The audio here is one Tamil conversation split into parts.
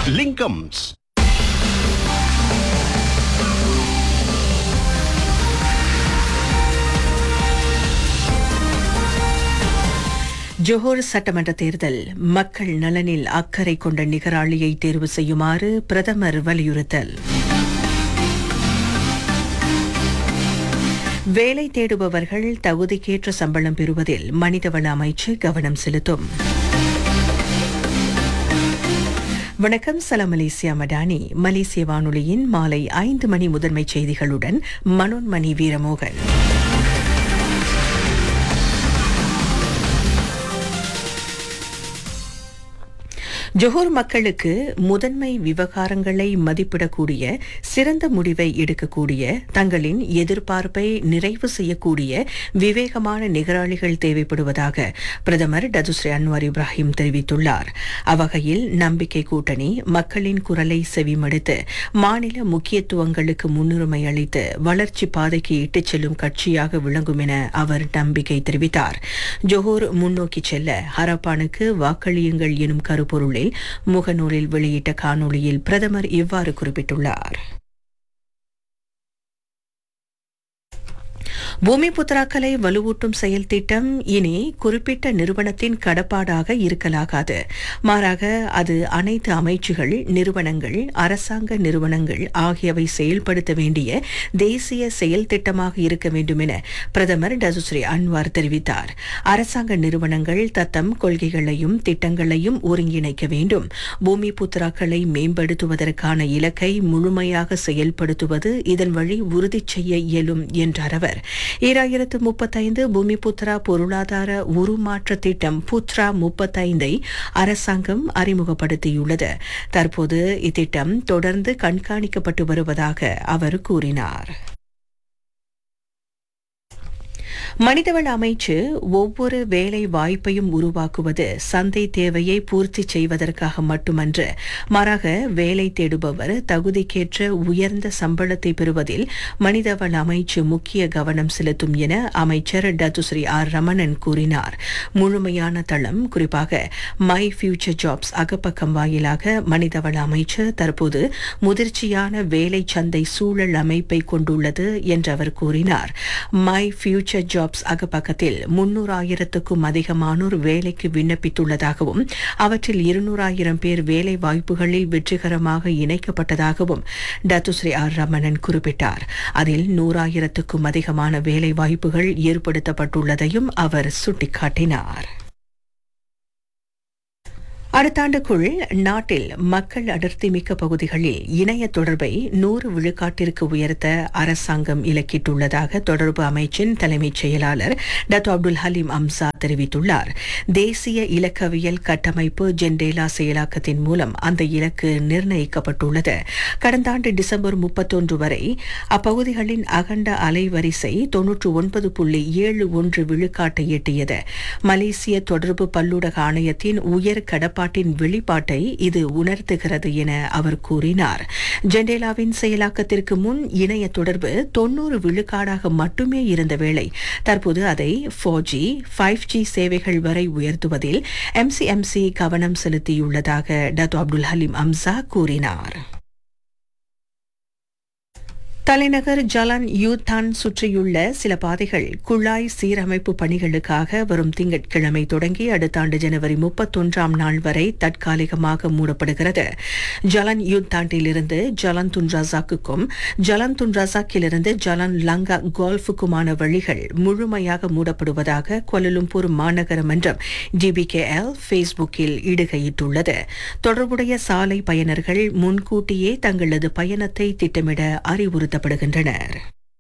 லிங்கம்ஸ் ஜோஹர் சட்டமன்ற தேர்தல் மக்கள் நலனில் அக்கறை கொண்ட நிகராளியை தேர்வு செய்யுமாறு பிரதமர் வலியுறுத்தல் வேலை தேடுபவர்கள் தகுதிக்கேற்ற சம்பளம் பெறுவதில் மனிதவள அமைச்சு கவனம் செலுத்தும் வணக்கம் சலாம் மலேசியா மடானி மலேசிய வானொலியின் மாலை ஐந்து மணி முதன்மை செய்திகளுடன் மனோன்மணி வீரமோகன் ஜொஹோர் மக்களுக்கு முதன்மை விவகாரங்களை மதிப்பிடக்கூடிய சிறந்த முடிவை எடுக்கக்கூடிய தங்களின் எதிர்பார்ப்பை நிறைவு செய்யக்கூடிய விவேகமான நிகராளிகள் தேவைப்படுவதாக பிரதமர் டதுஸ்ரீ அன்வார் இப்ராஹிம் தெரிவித்துள்ளார் அவ்வகையில் நம்பிக்கை கூட்டணி மக்களின் குரலை செவிமடுத்து மாநில முக்கியத்துவங்களுக்கு முன்னுரிமை அளித்து வளர்ச்சி பாதைக்கு இட்டுச் செல்லும் கட்சியாக விளங்கும் என அவர் நம்பிக்கை தெரிவித்தார் ஜொஹோர் முன்னோக்கி செல்ல ஹரப்பானுக்கு வாக்களியுங்கள் எனும் கருப்பொருளில் முகநூலில் வெளியிட்ட காணொளியில் பிரதமர் இவ்வாறு குறிப்பிட்டுள்ளார் பூமி புத்ராக்களை வலுவூட்டும் செயல் திட்டம் இனி குறிப்பிட்ட நிறுவனத்தின் கடப்பாடாக இருக்கலாகாது மாறாக அது அனைத்து அமைச்சுகள் நிறுவனங்கள் அரசாங்க நிறுவனங்கள் ஆகியவை செயல்படுத்த வேண்டிய தேசிய செயல் திட்டமாக இருக்க வேண்டும் என பிரதமர் டசுஸ்ரீ அன்வார் தெரிவித்தார் அரசாங்க நிறுவனங்கள் தத்தம் கொள்கைகளையும் திட்டங்களையும் ஒருங்கிணைக்க வேண்டும் பூமி புத்ராக்களை மேம்படுத்துவதற்கான இலக்கை முழுமையாக செயல்படுத்துவது இதன் வழி உறுதி செய்ய இயலும் என்றார் அவர் ஈராயிரத்து முப்பத்தைந்து பூமி புத்ரா பொருளாதார உருமாற்ற திட்டம் புத்ரா முப்பத்தைந்தை அரசாங்கம் அறிமுகப்படுத்தியுள்ளது தற்போது இத்திட்டம் தொடர்ந்து கண்காணிக்கப்பட்டு வருவதாக அவர் கூறினார் மனிதவள அமைச்சு ஒவ்வொரு வேலை வாய்ப்பையும் உருவாக்குவது சந்தை தேவையை பூர்த்தி செய்வதற்காக மட்டுமன்று மாறாக வேலை தேடுபவர் தகுதிக்கேற்ற உயர்ந்த சம்பளத்தை பெறுவதில் மனிதவள அமைச்சு முக்கிய கவனம் செலுத்தும் என அமைச்சர் டத்துஸ்ரீ ஆர் ரமணன் கூறினார் முழுமையான தளம் குறிப்பாக மை ஃபியூச்சர் ஜாப்ஸ் அகப்பக்கம் வாயிலாக மனிதவள அமைச்சு தற்போது முதிர்ச்சியான வேலை சந்தை சூழல் அமைப்பை கொண்டுள்ளது என்று அவர் கூறினார் மை ஃபியூச்சர் ஜாப்ஸ் அகப்பக்கத்தில் முன்னூறாயிரத்துக்கும் அதிகமானோர் வேலைக்கு விண்ணப்பித்துள்ளதாகவும் அவற்றில் இருநூறாயிரம் பேர் வேலை வாய்ப்புகளில் வெற்றிகரமாக இணைக்கப்பட்டதாகவும் டத்துஸ்ரீ ஆர் ரமணன் குறிப்பிட்டார் அதில் நூறாயிரத்துக்கும் அதிகமான வேலை வாய்ப்புகள் ஏற்படுத்தப்பட்டுள்ளதையும் அவர் சுட்டிக்காட்டினார் அடுத்த ஆண்டுக்குள் நாட்டில் மக்கள் அடர்த்தி மிக்க பகுதிகளில் இணைய தொடர்பை நூறு விழுக்காட்டிற்கு உயர்த்த அரசாங்கம் இலக்கிட்டுள்ளதாக தொடர்பு அமைச்சின் தலைமைச் செயலாளர் டத்து அப்துல் ஹலீம் அம்சா தெரிவித்துள்ளார் தேசிய இலக்கவியல் கட்டமைப்பு ஜென்டேலா செயலாக்கத்தின் மூலம் அந்த இலக்கு நிர்ணயிக்கப்பட்டுள்ளது கடந்த ஆண்டு டிசம்பர் முப்பத்தொன்று வரை அப்பகுதிகளின் அகண்ட அலைவரிசை தொன்னூற்று ஒன்பது புள்ளி ஏழு ஒன்று விழுக்காட்டை எட்டியது மலேசிய தொடர்பு பல்லூடக ஆணையத்தின் உயர் கடப்பாட்டின் வெளிப்பாட்டை இது உணர்த்துகிறது என அவர் கூறினார் ஜெண்டேலாவின் செயலாக்கத்திற்கு முன் இணைய தொடர்பு தொன்னூறு விழுக்காடாக மட்டுமே இருந்த வேளை தற்போது அதை ஃபோர் ஜி ஃபைவ் ஜி சேவைகள் வரை உயர்த்துவதில் எம்சிஎம்சி கவனம் செலுத்தியுள்ளதாக டத்து அப்துல் ஹலீம் அம்சா கூறினார் தலைநகர் ஜலான் யூதான் சுற்றியுள்ள சில பாதைகள் குழாய் சீரமைப்பு பணிகளுக்காக வரும் திங்கட்கிழமை தொடங்கி அடுத்த ஆண்டு ஜனவரி முப்பத்தொன்றாம் நாள் வரை தற்காலிகமாக மூடப்படுகிறது ஜலான் யூத்தாண்டிலிருந்து ஜலான் துன்ராசாக்குக்கும் ஜலான் துன்ராசாக்கிலிருந்து ஜலான் லங்கா கோல்ஃபுக்குமான வழிகள் முழுமையாக மூடப்படுவதாக கோலலும்பூர் மாநகர மன்றம் டிபிகேஎல் ஃபேஸ்புக்கில் இடுகையிட்டுள்ளது தொடர்புடைய சாலை பயனர்கள் முன்கூட்டியே தங்களது பயணத்தை திட்டமிட அறிவுறுத்த நடத்தப்படுகின்றனர்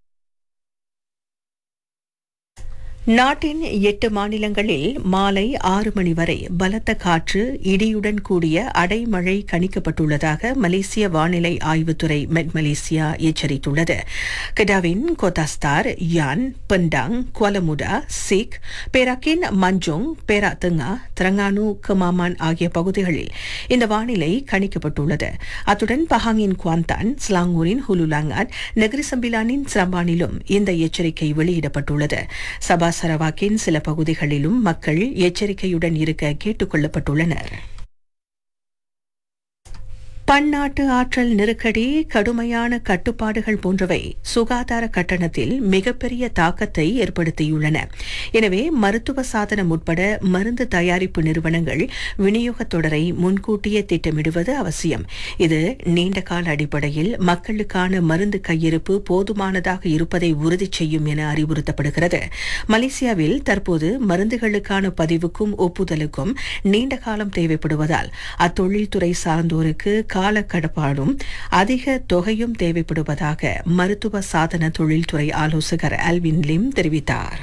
நாட்டின் எட்டு மாநிலங்களில் மாலை ஆறு மணி வரை பலத்த காற்று இடியுடன் கூடிய அடைமழை கணிக்கப்பட்டுள்ளதாக மலேசிய வானிலை ஆய்வுத்துறை மெட் மலேசியா எச்சரித்துள்ளது கெடாவின் கோதாஸ்தார் யான் பெண்டாங் குவலமுடா சிக் பேராக்கின் மஞ்சோங் பேரா தெங்கா திரங்கானு கமாமான் ஆகிய பகுதிகளில் இந்த வானிலை கணிக்கப்பட்டுள்ளது அத்துடன் பஹாங்கின் குவாந்தான் ஸ்லாங்கூரின் ஹுலுலாங்கான் நெகிரி சம்பிலானின் சிரம்பானிலும் இந்த எச்சரிக்கை வெளியிடப்பட்டுள்ளது சபா சரவாக்கின் சில பகுதிகளிலும் மக்கள் எச்சரிக்கையுடன் இருக்க கேட்டுக் கொள்ளப்பட்டுள்ளனர் பன்னாட்டு ஆற்றல் நெருக்கடி கடுமையான கட்டுப்பாடுகள் போன்றவை சுகாதார கட்டணத்தில் மிகப்பெரிய தாக்கத்தை ஏற்படுத்தியுள்ளன எனவே மருத்துவ சாதனம் உட்பட மருந்து தயாரிப்பு நிறுவனங்கள் விநியோகத் தொடரை முன்கூட்டியே திட்டமிடுவது அவசியம் இது நீண்டகால அடிப்படையில் மக்களுக்கான மருந்து கையிருப்பு போதுமானதாக இருப்பதை உறுதி செய்யும் என அறிவுறுத்தப்படுகிறது மலேசியாவில் தற்போது மருந்துகளுக்கான பதிவுக்கும் ஒப்புதலுக்கும் நீண்ட காலம் தேவைப்படுவதால் அத்தொழில்துறை சார்ந்தோருக்கு கால கடப்பாடும் அதிக தொகையும் தேவைப்படுவதாக மருத்துவ சாதன தொழில்துறை ஆலோசகர் அல்வின் லிம் தெரிவித்தார்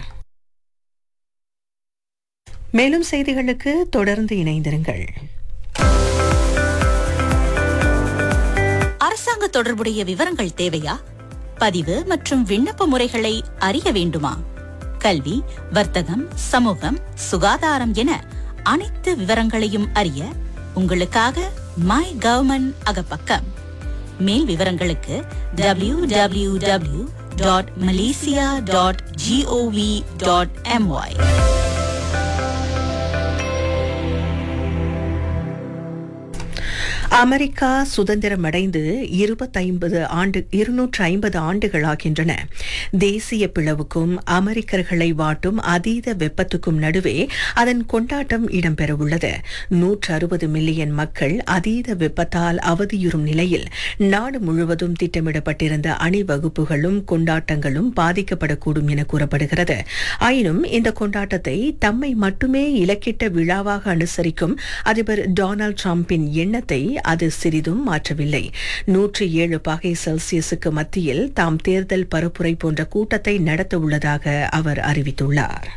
மேலும் செய்திகளுக்கு தொடர்ந்து இணைந்திருங்கள் அரசாங்க தொடர்புடைய விவரங்கள் தேவையா பதிவு மற்றும் விண்ணப்ப முறைகளை அறிய வேண்டுமா கல்வி வர்த்தகம் சமூகம் சுகாதாரம் என அனைத்து விவரங்களையும் அறிய உங்களுக்காக மை கவர்மெண்ட் அகப்பக்கம் மேல் விவரங்களுக்கு W W W dot Malaysia dot GOV dot MY America சுதந்திரம் அடைந்து இருபத்தைம்பது ஆண்டு இருநூற்று ஐம்பது ஆண்டுகளாகின்றன தேசிய பிளவுக்கும் அமெரிக்கர்களை வாட்டும் அதீத வெப்பத்துக்கும் நடுவே அதன் கொண்டாட்டம் இடம்பெறவுள்ளது நூற்று அறுபது மில்லியன் மக்கள் அதீத வெப்பத்தால் அவதியுறும் நிலையில் நாடு முழுவதும் திட்டமிடப்பட்டிருந்த அணிவகுப்புகளும் கொண்டாட்டங்களும் பாதிக்கப்படக்கூடும் என கூறப்படுகிறது ஆயினும் இந்த கொண்டாட்டத்தை தம்மை மட்டுமே இலக்கிட்ட விழாவாக அனுசரிக்கும் அதிபர் டொனால்டு டிரம்பின் எண்ணத்தை அது சிறிதும் மாற்றவில்லை நூற்றி ஏழு பாகை செல்சியஸுக்கு மத்தியில் தாம் தேர்தல் பரப்புரை போன்ற கூட்டத்தை நடத்த உள்ளதாக அவர் அறிவித்துள்ளார்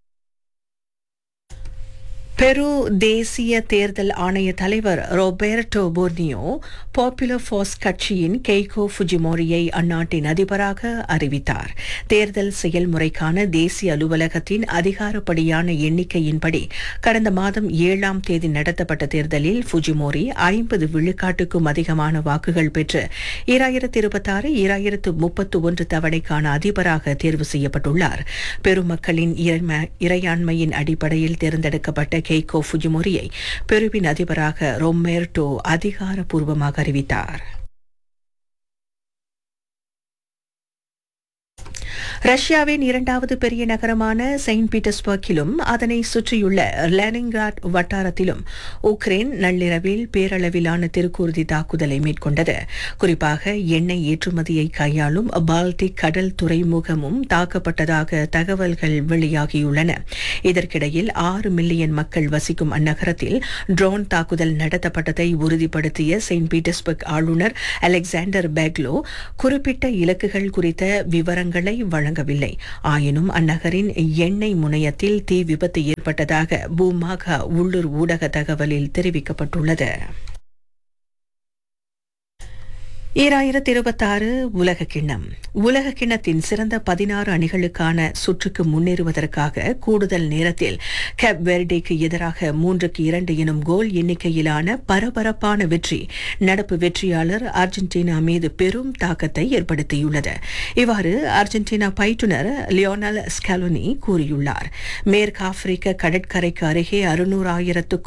பெரு தேசிய தேர்தல் ஆணைய தலைவர் ரோபேர்டோ போர்னியோ பாப்புலர் ஃபோர்ஸ் கட்சியின் கெய்கோ ஃபுஜிமோரியை அந்நாட்டின் அதிபராக அறிவித்தார் தேர்தல் செயல்முறைக்கான தேசிய அலுவலகத்தின் அதிகாரப்படியான எண்ணிக்கையின்படி கடந்த மாதம் ஏழாம் தேதி நடத்தப்பட்ட தேர்தலில் ஃபுஜிமோரி ஐம்பது விழுக்காட்டுக்கும் அதிகமான வாக்குகள் பெற்று இராயிரத்து இருபத்தாறு இராயிரத்து முப்பத்து ஒன்று தவணைக்கான அதிபராக தேர்வு செய்யப்பட்டுள்ளார் பெருமக்களின் இறைம- இறையாண்மையின் அடிப்படையில் தேர்ந்தெடுக்கப்பட்ட கெய்கோ ஃபுஜிமோரியை பெருவின் அதிபராக ரொமேர்டோ அதிகாரப்பூர்வமாக அறிவித்தார் ரஷ்யாவின் இரண்டாவது பெரிய நகரமான செயின்ட் பீட்டர்ஸ்பர்க்கிலும் அதனை சுற்றியுள்ள லெனின்கிராட் வட்டாரத்திலும் உக்ரைன் நள்ளிரவில் பேரளவிலான திருக்கூர்தி தாக்குதலை மேற்கொண்டது குறிப்பாக எண்ணெய் ஏற்றுமதியை கையாளும் பால்டிக் கடல் துறைமுகமும் தாக்கப்பட்டதாக தகவல்கள் வெளியாகியுள்ளன இதற்கிடையில் ஆறு மில்லியன் மக்கள் வசிக்கும் அந்நகரத்தில் ட்ரோன் தாக்குதல் நடத்தப்பட்டதை உறுதிப்படுத்திய செயின்ட் பீட்டர்ஸ்பர்க் ஆளுநர் அலெக்சாண்டர் பேக்லோ குறிப்பிட்ட இலக்குகள் குறித்த விவரங்களை வழங்கவில்லை ஆயினும் அந்நகரின் எண்ணெய் முனையத்தில் தீ விபத்து ஏற்பட்டதாக பூமாகா உள்ளூர் ஊடக தகவலில் தெரிவிக்கப்பட்டுள்ளது ஈராயிரத்தி இருபத்தாறு உலக கிண்ணம் உலக கிண்ணத்தின் சிறந்த பதினாறு அணிகளுக்கான சுற்றுக்கு முன்னேறுவதற்காக கூடுதல் நேரத்தில் கேப் வெர்டேக்கு எதிராக மூன்றுக்கு இரண்டு எனும் கோல் எண்ணிக்கையிலான பரபரப்பான வெற்றி நடப்பு வெற்றியாளர் அர்ஜென்டினா மீது பெரும் தாக்கத்தை ஏற்படுத்தியுள்ளது இவ்வாறு அர்ஜென்டினா பயிற்றுனர் லியோனல் ஸ்காலோனி கூறியுள்ளார் மேற்கு ஆப்பிரிக்க கடற்கரைக்கு அருகே அறுநூறாயிரத்துக்கும்